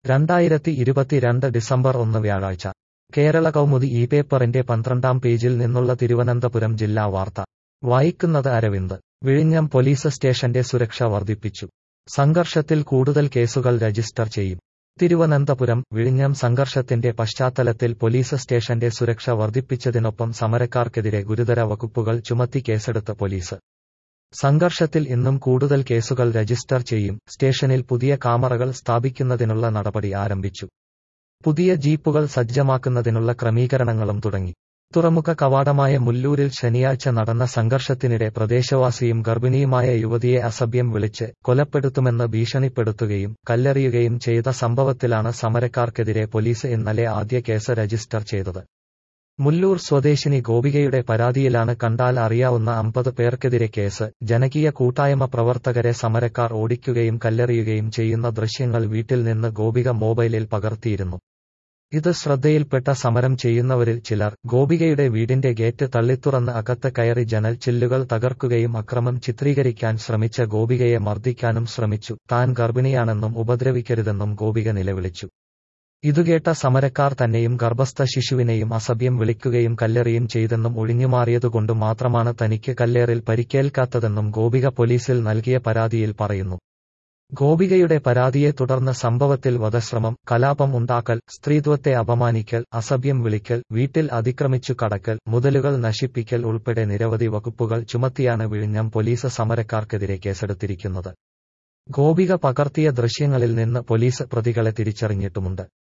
രണ്ടായിരത്തി ഇരുപത്തിരണ്ട് ഡിസംബർ ഒന്ന് വ്യാഴാഴ്ച കേരള കൗമുദി ഈ പേപ്പറിന്റെ പന്ത്രണ്ടാം പേജിൽ നിന്നുള്ള തിരുവനന്തപുരം ജില്ലാ വാർത്ത വായിക്കുന്നത് അരവിന്ദ് വിഴിഞ്ഞം പോലീസ് സ്റ്റേഷന്റെ സുരക്ഷ വർദ്ധിപ്പിച്ചു സംഘർഷത്തിൽ കൂടുതൽ കേസുകൾ രജിസ്റ്റർ ചെയ്യും തിരുവനന്തപുരം വിഴിഞ്ഞം സംഘർഷത്തിന്റെ പശ്ചാത്തലത്തിൽ പോലീസ് സ്റ്റേഷന്റെ സുരക്ഷ വർദ്ധിപ്പിച്ചതിനൊപ്പം സമരക്കാർക്കെതിരെ ഗുരുതര വകുപ്പുകൾ ചുമത്തി കേസെടുത്ത പോലീസ് സംഘർഷത്തിൽ ഇന്നും കൂടുതൽ കേസുകൾ രജിസ്റ്റർ ചെയ്യും സ്റ്റേഷനിൽ പുതിയ കാമറകൾ സ്ഥാപിക്കുന്നതിനുള്ള നടപടി ആരംഭിച്ചു പുതിയ ജീപ്പുകൾ സജ്ജമാക്കുന്നതിനുള്ള ക്രമീകരണങ്ങളും തുടങ്ങി തുറമുഖ കവാടമായ മുല്ലൂരിൽ ശനിയാഴ്ച നടന്ന സംഘർഷത്തിനിടെ പ്രദേശവാസിയും ഗർഭിണിയുമായ യുവതിയെ അസഭ്യം വിളിച്ച് കൊലപ്പെടുത്തുമെന്ന് ഭീഷണിപ്പെടുത്തുകയും കല്ലെറിയുകയും ചെയ്ത സംഭവത്തിലാണ് സമരക്കാർക്കെതിരെ പോലീസ് ഇന്നലെ ആദ്യ കേസ് രജിസ്റ്റർ ചെയ്തത് മുല്ലൂർ സ്വദേശിനി ഗോപികയുടെ പരാതിയിലാണ് കണ്ടാൽ അറിയാവുന്ന അമ്പത് പേർക്കെതിരെ കേസ് ജനകീയ കൂട്ടായ്മ പ്രവർത്തകരെ സമരക്കാർ ഓടിക്കുകയും കല്ലെറിയുകയും ചെയ്യുന്ന ദൃശ്യങ്ങൾ വീട്ടിൽ നിന്ന് ഗോപിക മൊബൈലിൽ പകർത്തിയിരുന്നു ഇത് ശ്രദ്ധയിൽപ്പെട്ട സമരം ചെയ്യുന്നവരിൽ ചിലർ ഗോപികയുടെ വീടിന്റെ ഗേറ്റ് തള്ളിത്തുറന്ന് അകത്ത് കയറി ജനൽ ചില്ലുകൾ തകർക്കുകയും അക്രമം ചിത്രീകരിക്കാൻ ശ്രമിച്ച ഗോപികയെ മർദ്ദിക്കാനും ശ്രമിച്ചു താൻ ഗർഭിണിയാണെന്നും ഉപദ്രവിക്കരുതെന്നും ഗോപിക നിലവിളിച്ചു ഇതുകേട്ട സമരക്കാർ തന്നെയും ഗർഭസ്ഥ ശിശുവിനെയും അസഭ്യം വിളിക്കുകയും കല്ലെറിയും ചെയ്തെന്നും ഒഴിഞ്ഞുമാറിയതുകൊണ്ട് മാത്രമാണ് തനിക്ക് കല്ലേറിൽ പരിക്കേൽക്കാത്തതെന്നും ഗോപിക പോലീസിൽ നൽകിയ പരാതിയിൽ പറയുന്നു ഗോപികയുടെ പരാതിയെ തുടർന്ന് സംഭവത്തിൽ വധശ്രമം കലാപം ഉണ്ടാക്കൽ സ്ത്രീത്വത്തെ അപമാനിക്കൽ അസഭ്യം വിളിക്കൽ വീട്ടിൽ അതിക്രമിച്ചു കടക്കൽ മുതലുകൾ നശിപ്പിക്കൽ ഉൾപ്പെടെ നിരവധി വകുപ്പുകൾ ചുമത്തിയാണ് വിഴിഞ്ഞം പോലീസ് സമരക്കാർക്കെതിരെ കേസെടുത്തിരിക്കുന്നത് ഗോപിക പകർത്തിയ ദൃശ്യങ്ങളിൽ നിന്ന് പോലീസ് പ്രതികളെ തിരിച്ചറിഞ്ഞിട്ടുമുണ്ട്